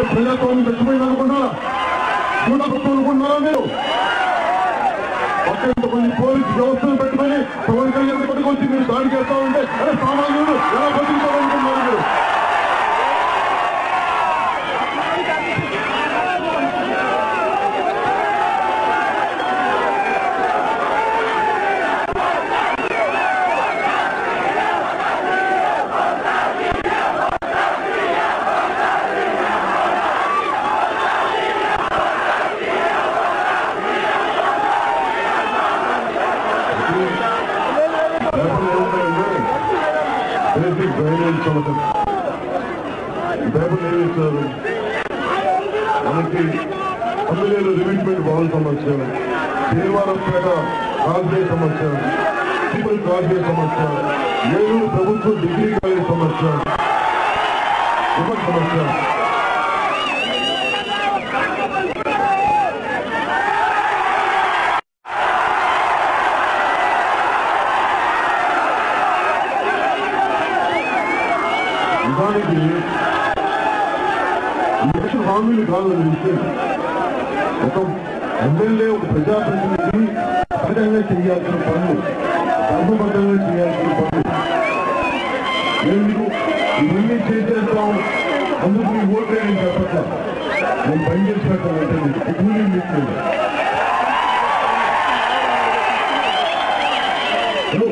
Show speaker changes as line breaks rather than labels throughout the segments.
ప్రజాస్వామ్యం చచ్చిపోయింది అనుకుంటారా కూడగొట్టు అనుకుంటున్నారా మీరు పక్కన కొన్ని పోలీసు వ్యవస్థను పెట్టుకొని పవన్ కళ్యాణ్ పట్టుకొచ్చి మీరు దాడి చేస్తా ఉంటే అరే సామాన్యుడు ఎలా బతుకుతారనుకున్నారు మీరు బేసిక్ డ్రైనేజ్ సమస్య పేపర్ ఏమి ఇస్తారు మనకి అమ్మలేరు రిమిట్మెంట్ భవన్ సమస్య దేవాలపేట కాల్వే సమస్య సివిల్ కాల్వే సమస్య ఏలూరు ప్రభుత్వ డిగ్రీ కాలేజ్ సమస్య ఉప సమస్య నిజానికి ఈ ఎలక్షన్ హామీలు కాదు అనే విషయం ఒక ఎమ్మెల్యే ఒక ప్రజాప్రతినిధి సహజంగా చేయాల్సిన పనులు ధర్మబద్ధంగా చేయాల్సిన పనులు ఎందుకు ఇవన్నీ చేసేస్తాం అందుకు మీ ఓట్లు నేను చెప్పట్లా నేను పని చేసి పెట్టాలంటే మీకు కూలీ మీకు హలో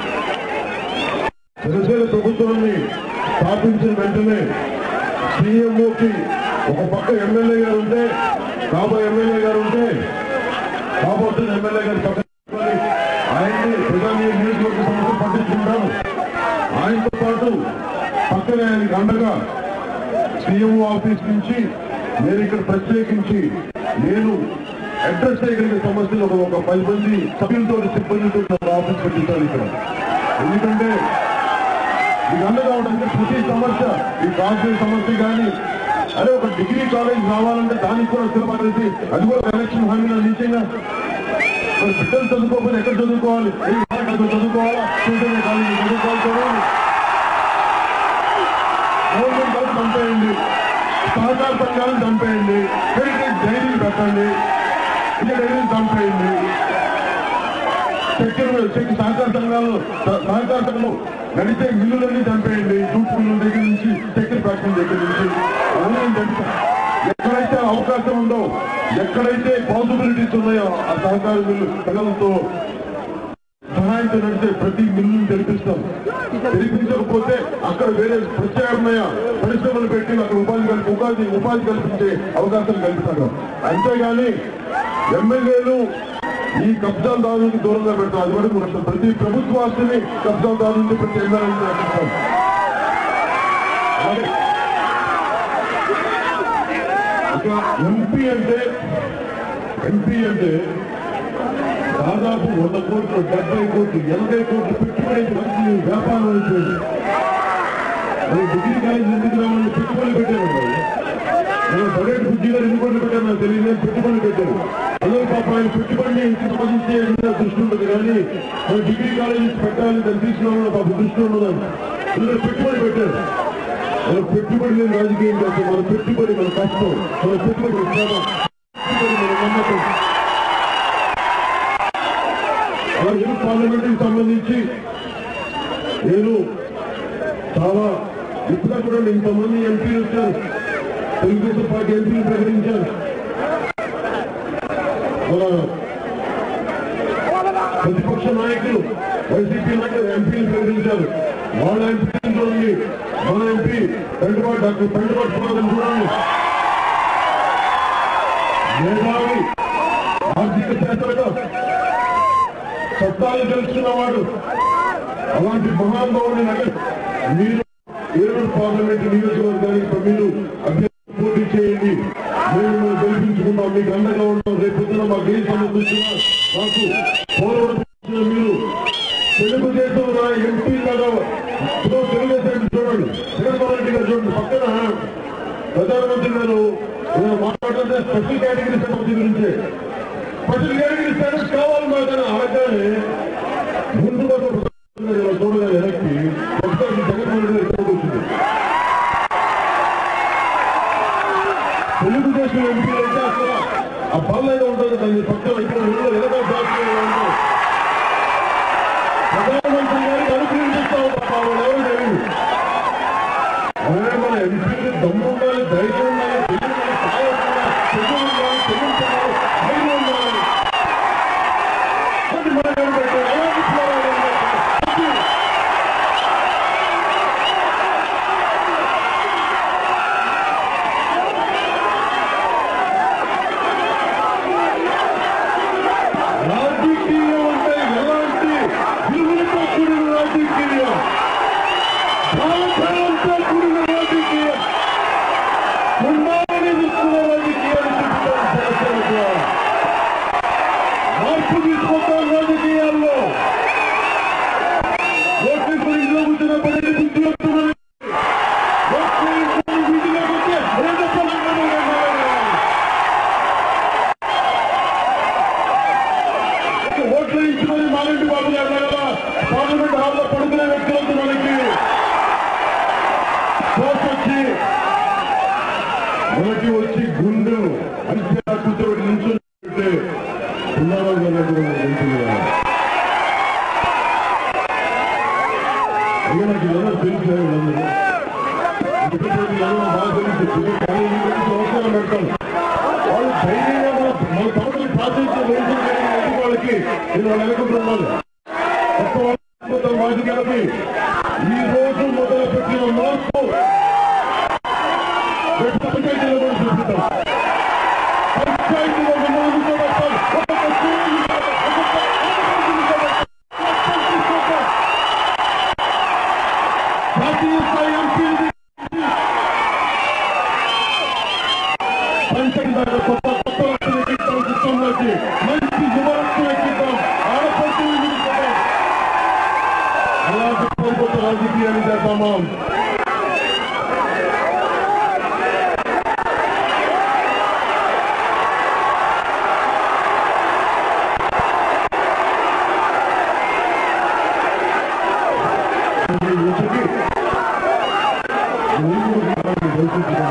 జనసేన ప్రభుత్వాన్ని స్థాపించిన వెంటనే సీఎంఓకి ఒక పక్క ఎమ్మెల్యే గారు ఉంటే కాబోయే ఎమ్మెల్యే గారు ఉంటే కాబోతున్న ఎమ్మెల్యే గారు పక్కన పెట్టుకొని ఆయన్ని ప్రధాని నియోజకవర్గ సమస్య పట్టించుకుంటాను ఆయనతో పాటు పక్కనే ఆయనకి అండగా సీఎంఓ ఆఫీస్ నుంచి నేను ఇక్కడ ప్రత్యేకించి నేను అడ్రస్ చేయగలిగే సమస్యలు ఒక- ఒక పది మంది సభ్యులతో సిబ్బందితో నా ఆఫీస్ పెట్టించాను ఇక్కడ ఎందుకంటే మీకు అండగా ఉండడానికి ప్రతి సమస్య ఈ కాశ్మీర్ సమస్య కానీ అరే ఒక డిగ్రీ కాలేజ్ రావాలంటే దానికి కూడా స్థిరపడేసి అది కూడా ఎలక్షన్ హామీలో నిజంగా మరి బిడ్డలు చదువుకోకపోతే ఎక్కడ చదువుకోవాలి ఏ కాలేజీలో చదువుకోవాలా చూడండి కాలేజీ చదువుకోవాలి చదవాలి గవర్నమెంట్ కాలేజ్ చంపేయండి సహకార సంఘాలను చంపేయండి హెరిటేజ్ డైరీలు పెట్టండి ఇంకా డైరీలు చంపేయండి చక్కెర చెక్కి సహకార సంఘాలు స- సహకార సంఘం నడిచే మిల్లులన్నీ చంపేయండి జూట్ మిల్లుల దగ్గర నుంచి చక్కెర ఫ్యాక్టరీ దగ్గర నుంచి అవన్నీ నేను చంపుతా ఎక్కడైతే అవకాశం ఉందో ఎక్కడైతే పాసిబిలిటీస్ ఉన్నాయో ఆ సహకార మిల్లు సంఘంతో సహాయంతో నడిచే ప్రతి మిల్లుని తెరిపిస్తాం తెరిపించకపోతే అక్కడ వేరే ప్రత్యామ్నాయ పరిశ్రమలు పెట్టి అక్కడ ఉపాధి కల్పి ఉపాధి ఉపాధి కల్పించే అవకాశం కల్పిస్తాడు అంతేగాని ఎమ్మెల్యేలు ఈ కబ్జాదారునికి దూరంగా పెడతాం అది వరకు ఉండదు. ప్రతి ప్రభుత్వ ఆస్తిని కబ్జాదారు నుండి ప్రతి ఎమ్మెల్యేని రక్షిస్తాం అలాగే ఒక ఎంపీ అంటే ఎంపీ అంటే దాదాపు వంద కోట్లు డెబ్బై కోట్లు ఎనభై కోట్లు పెట్టుబడి మంచి వ్యాపారం అయిపోయింది మరి డిగ్రీ కాలేజ్ ఎందుకు రావాలని పెట్టుబడి పెట్టారు వాళ్ళు. నేను బడేట్ బుద్ధి గారు ఎన్ని కోట్లు పెట్టారు నాకు తెలియదు నేను పెట్టుబడి పెట్టారు అందరూ పాప ఆయన పెట్టుబడిని ఇంత సంబంధించి దృష్టి ఉంటుంది కానీ మన డిగ్రీ కాలేజ్ పెట్టాలని దాన్ని తీసుకున్నామని పాప దృష్టి ఉండదు అందరూ పెట్టుబడి పెట్టారు మన పెట్టుబడి లేని రాజకీయం కాదు మన పెట్టుబడి మన కష్టం మన పెట్టుబడి శ్రమ పెట్టుబడి మన నమ్మకం అలాగే పార్లమెంట్ కి సంబంధించి నేను చాలా ఇప్పుడు కూడా ఇంతమంది ఎంపీలు వచ్చారు తెలుగుదేశం పార్టీ ఎంపీలు ప్రకటించారు మన ప్రతిపక్ష నాయకులు వైసీపీ నాయకులు ఎంపీలు ప్రకటించారు వాళ్ళ ఎంపీలు చూడండి మన ఎంపీ పెంటపాటి డాక్టర్ పెంటపాటి సుబ్రహ్మణ్యం చూడండి మేధావి ఆర్థిక శాస్త్రవేత్త చట్టాలు తెలుసుకున్నవాడు అలాంటి మహానుభావుని నగ- మీరు ఏలూరు పార్లమెంట్ నియోజకవర్గానికి మీరు అభ్యర్థి పోటీ చేయండి మేము మిమ్మల్ని గెలిపించుకుంటాం మీకు అండగా ఉంటాం రేపు పొద్దున మాకు ఏం సమస్య వచ్చినా మాకు పోరాటం చేసిన మీరు తెలుగుదేశం నా ఎంపీ లాగా ఇప్పుడు తెలుగుదేశం చూడండి జగన్మోహన్ రెడ్డి గారు చూడండి పక్కన ప్రధానమంత్రి గారు ఏదైనా మాట్లాడితే స్పెషల్ కేటగిరీ సమస్య గురించే స్పెషల్ కేటగిరీ స్టేటస్ కావాలి మాకని అనగానే ముందు ఒక ప్రధానమంత్రి గారు చూడగా వెనక్కి ఒకసారి జగన్మోహన్ రెడ్డి గారు ఎక్కడికి వచ్చింది తెలుగుదేశం ఎంపీలు అయితే అసలు ఆ బల్ల ఏదో ఉంటుంది దాని పక్కన ఇక్కడ ఊళ్ళో ఎలాగో దాచుకునే ఉంటుంది ప్రధానమంత్రి గారికి అనుగ్రహిస్తూ ఉంటారు వాళ్ళు ఎవరు తెలియదు అవే మన ఎంపీలు దమ్ము ఉండాలి ధైర్యం ఉండాలి తెలివి ఉండాలి, సాయం ఉండాలి, తెలుగు ఉండాలి తెలుగు ఉండాలి ధైర్యం ఉండాలి అది మన ఎవరు పెట్టారు అలాంటి పోరాడాలి అది రాజకీయం అంటే ఎలాంటి విలువలతో కూడిన రాజకీయం భావజాలంతో కూడిన రాజకీయం ఉన్నామని చూస్తున్న రాజకీయాన్ని చూపుతారు జనసేనకు మార్పు తీసుకుంటాం రాజకీయాల్లో ఓట్లు గురించి కూర్చున్న పని బుద్ధి వస్తున్నది ఓట్లు గురించి వీధిలోకి వస్తే రెండు పనులు ఓట్లు ఇచ్చుకొని మాలంటి బాబు గారు కదా పార్లమెంట్ హాల్లో పడుకునే వ్యక్తులతో మనకి వచ్చి మనకి వచ్చి గుండు అంతే కూర్చోబెట్టి నిల్చుంటే పుల్లారావు గారు దగ్గర నిల్చుంది కదా. అయ్యా నాకు ఎవరో తెలుసు వీళ్ళందరూ. ఇంతసేపు ఎవరో బాగా తెలుసు కానీ ఈ గురించి అవసరం పెడతాను వాళ్ళు ధైర్యంగా మన- మన తమకి ప్రాతినిధ్యం వహించిన వాళ్ళకి నేను వాళ్ళు వెనుకుంటున్నాను కొత్త వాళ్ళు రాజకీయాలకి ఈ రోజు మొదలు పెట్టిన మార్పు రేపు పంచాయతీలో కూడా చూపిస్తాం పంచాయతీలో మిమ్మల్ని కూర్చోబెడతాం. ఒక్కొక్క స్కూల్ కూర్చోబెడతాం. ఒక్కొక్క కాలేజీ కూర్చోబెడతాం. జాతీయ స్థాయి ఎంపీలు పంచకి దాకా కొత్త కొత్త రక్తులు ఎక్కిస్తాం సిస్టంలోకి మంచి యువరక్తులు ఎక్కిస్తాం ఆడపడుతులు ఎక్కిస్తాం అలాంటి కొత్త రాజకీయాన్ని చేద్దామా ఈ యువతకి నువ్వు భవిష్యత్తు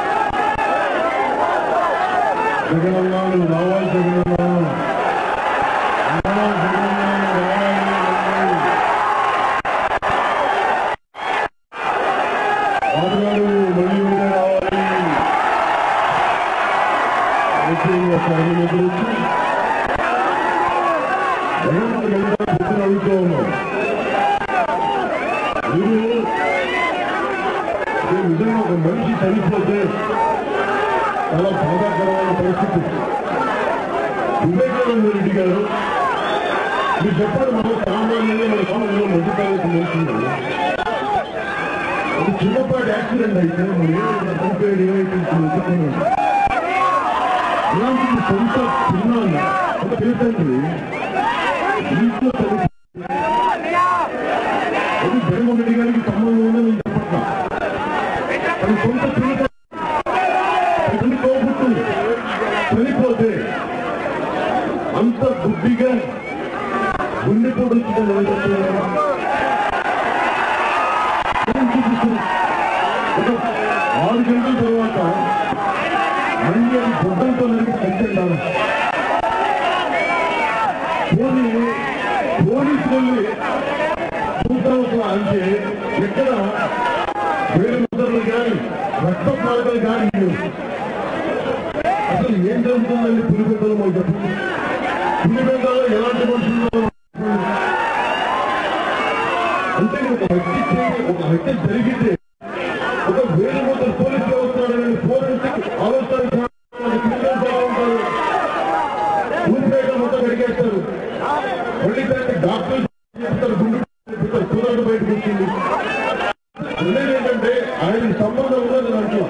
జగనన్నా నువ్వు రావాలి జగనన్నా అన్నా, జగనన్నా నువ్వు రావాలి, రావాలి. బాబుగారు మళ్ళీ ఉండే రావాలి వచ్చి ఒకసారి ఎదురొచ్చి జగన్ గంగా బుద్ధిని అడుగుతూ ఉన్నాం మీరు ఈ నిజంగా ఒక మనిషి చనిపోతే చాలా బాధాకరమైన పరిస్థితి వివేకానంద రెడ్డి గారు మీరు చెప్పండి మన సామాన్యంగా మన సమాజంలో మధ్యకాలకు మనుషులు ఒక చిన్నపాటి యాక్సిడెంట్ అయితే మరి ఏమైతే చనిపోయాడు ఏమైతే వెతుకుని ఇలాంటి సొంత చిన్న ఒక పేషెంట్ని ఇంట్లో చనిపోయి అది జగన్మోహన్ రెడ్డి గారికి సంబంధం ఉందని నేను చెప్పట్లా అది సొంత పిల్లక తల్లి తోబుట్టు చనిపోతే అంత బుద్ధిగా గుండెపోటు వచ్చిందని ఎవరు చెప్తున్నారు? ఏం చూపిస్తుంది? ఒక ఆరు గంటల తర్వాత మళ్ళీ అది బుద్ధంతో నరికి చచ్చిండాను పోనీ పోలీసు వెళ్ళి చూద్దాం అంటే ఎక్కడ వేరే ముద్రలు కానీ రక్త ప్రాంతాలు కానీ లేవు. అసలు ఏం జరుగుతుందండి పులిపెద్దలు మాకు చెప్పండి పులిపెద్దలో ఎలాంటి మనుషులు ఉన్నారో చెప్పండి. అంటే ఒక హత్య చేసి ఒక హత్య జరిగితే ఒక వేరే ముద్ర పోలీసు వ్యవస్థ అనేది పోలీసు ఆలోచన ఉంటారు ఊరిపేట మొత్తం అడిగేస్తారు మళ్ళీ దాన్ని డాక్టర్లు చెప్తారు గుండు చెప్తారు కూరలు బయటకు వచ్చింది ఉన్నది ఏంటంటే ఆయనకి సంబంధం ఉన్నది దాంట్లో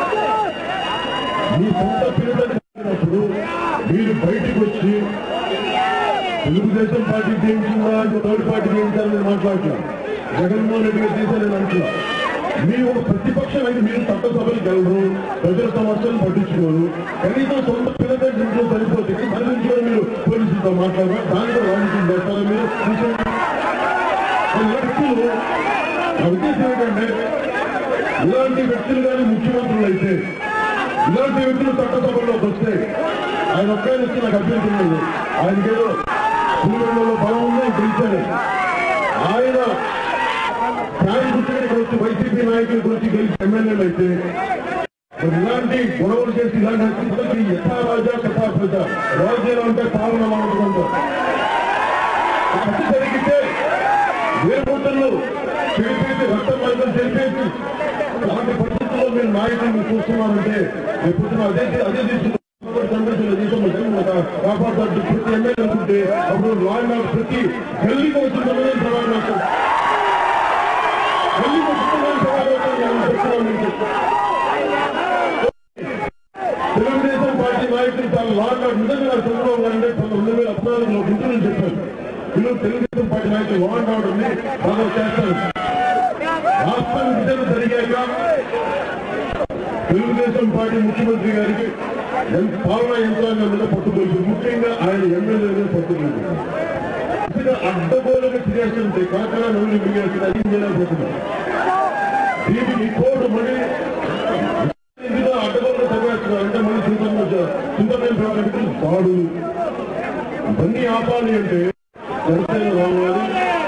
మీ సొంత పిల్లలు మీరు బయటకు వచ్చి తెలుగుదేశం పార్టీ జయించిందా ఇంకో థర్డ్ పార్టీ జయించాలని మాట్లాడుతున్నారు జగన్మోహన్ రెడ్డి గారు చేశారని అంటున్నారు మీ ఒక ప్రతిపక్షం అయితే మీరు చట్టసభలకు వెళ్ళరు ప్రజల సమస్యలు పట్టించుకోరు కనీసం సొంత పిల్లల ఇంట్లో సరిపోతే దాని నుంచి కూడా మీరు పోలీసులతో మాట్లాడరు దాని కూడా రాజకీయం చేస్తారా మీరు చూసేయండి. కొన్ని వ్యక్తులు నా ఉద్దేశం ఏంటంటే ఇలాంటి వ్యక్తులు కానీ ముఖ్యమంత్రులు అయితే ఇలాంటి వ్యక్తులు చట్టసభల్లోకి వస్తే ఆయన ఒక్కడే వచ్చి నాకు అభ్యంతరం లేదు ఆయనకేదో పులివెందులో బలం ఉంది గెలిచాడు ఆయన ఫ్యాన్ గుర్తుకి వచ్చి వైసీపీ నాయకుల గురించి గెలిచి ఎమ్మెల్యేలు అయితే మరి ఇలాంటి గొడవలు చేసి ఇలాంటి హత్యలకి యథా రాజా కథా ప్రజ రాజ్యాలు అంటే పాలన మాట్లాడుకుంటారు హత్య జరిగితే వేరుకుంటలు చేసేసి రక్తం మైకలు చేసేసి అలాంటి పరిస్థితుల్లో మీరు నాయకులను చూస్తున్నారంటే ఎప్పుడు అదే అదే తీసుకుంటారు కాపాడుతారు ప్రతి ఎమ్మెల్యే అనుకుంటే అప్పుడు లా అండ్ ఆర్డర్ ప్రతి గల్లీకి వస్తుందని సవాల్ నాకు గల్లీకి వస్తుందని సవాల్ నేను చెప్తున్నాను మీకు. తెలుగుదేశం పార్టీ నాయకులు చాలా లాంగ్ నిజంగా చంద్రబాబు గారు అంటే తన రెండు వేల పద్నాలుగులో గుంటూరు చెప్పారు వీళ్ళు తెలుగుదేశం పార్టీ నాయకులు లాంగ్ ఆర్డర్ ని బాగా చేస్తారు రాష్ట్రం విభజన జరిగాక తెలుగుదేశం పార్టీ ముఖ్యమంత్రి గారికి ఎంత పాలనా యంత్రాంగం మీద పట్టుకోవచ్చు ముఖ్యంగా ఆయన ఎమ్మెల్యే మీద పట్టుకోలేదు అడ్డగోలుగా తిరిగేస్తుంటే కాకర నవ్వులు మిగేస్తుంది అది చేయలేకపోతున్నారు దీనికి కోర్టు మళ్ళీ ఇందులో అడ్డగోలుగా చదివేస్తున్నారు అంటే మళ్ళీ చింతన చింతన ప్రాజెక్టు దాడులు ఇవన్నీ ఆపాలి అంటే జనసేన రావాలి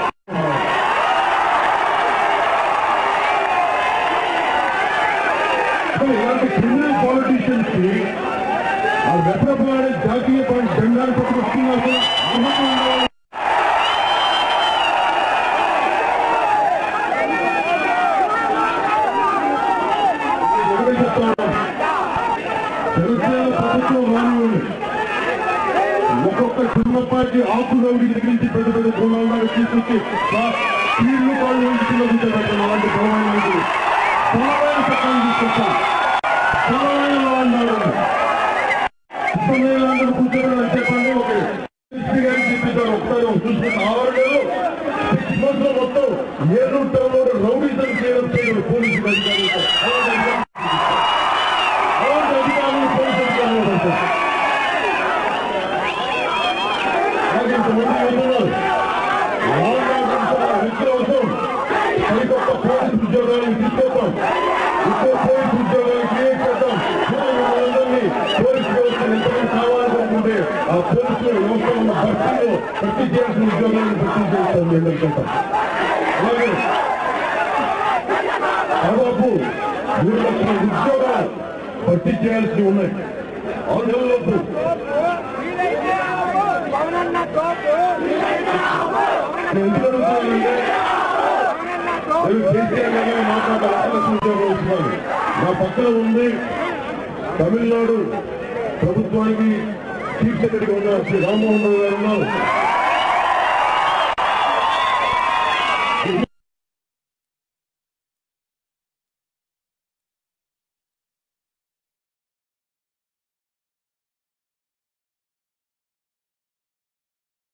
అసలు ఇలాంటి క్రిమినల్ పాలిటీషియన్స్ కి ఆ రెప్రబలాడే జాతీయ పార్టీ జెండాను పట్టుకొస్తున్నారు అర్హత ఉండాలి. ఒకటే చెప్తా ఉన్నాను. జనసేన ప్రభుత్వం రానివ్వండి ఒక్కొక్క చిన్న పార్టీ ఆకు రౌడీ దగ్గర నుంచి పెద్ద పెద్ద గుణాలు తీసుకొచ్చి స్పీడ్లు కాళ్ళు వేసుకున్న కూర్చోబెట్టాను అలాంటి బలమైన నాయకులు. బలమైన చట్టాలు తీసుకొచ్చాం బలమైన లా అన్నారు ఇబ్బంది అందరూ కూర్చోబెట్టాలని చెప్పండి ఒక ఎస్పీ గారికి చెప్పించారు ఒకసారి ఒక చూసుకున్న ఆవరణలో సిక్స్ మంత్స్ లో మొత్తం ఏలూరు టౌన్ లో రౌడీజం చేయడం చేయడం పోలీసు అధికారులతో అలాంటి అధికారులు అలాంటి అధికారులు పోలీసు అధికారులు పడతారు అలాగే ఇంతమంది యువతున్నారు. లాంగ్ ఆర్డర్ వ్యక్తుల కోసం సరికొత్త పోలీసు ఉద్యోగాలను తీసుకొస్తాం ఎక్కువ పోలీసు ఉద్యోగాలు క్రియేట్ చేద్దాం మనందరినీ పోలీసు వ్యవస్థ ఎంతమంది కావాలనుకుంటే ఆ పోలీసు వ్యవస్థ ఉన్న భర్తీలో భర్తీ చేయాల్సిన ఉద్యోగాలను భర్తీ చేస్తాం మేము అనుకుంటాం అలాగే దాదాపు మూడు లక్షల ఉద్యోగాలు భర్తీ చేయాల్సి ఉన్నాయి ఆంధ్రలోపు నేను ఎందుకు అడుగుతున్నానంటే నేను కేసీఆర్ గారిని మాట్లాడాల్సిన ఉద్యోగం వస్తున్నాను నా పక్కన ఉంది తమిళనాడు ప్రభుత్వానికి చీఫ్ సెక్రటరీ ఉన్న శ్రీ రామ్మోహన్ రావు గారు ఉన్నారు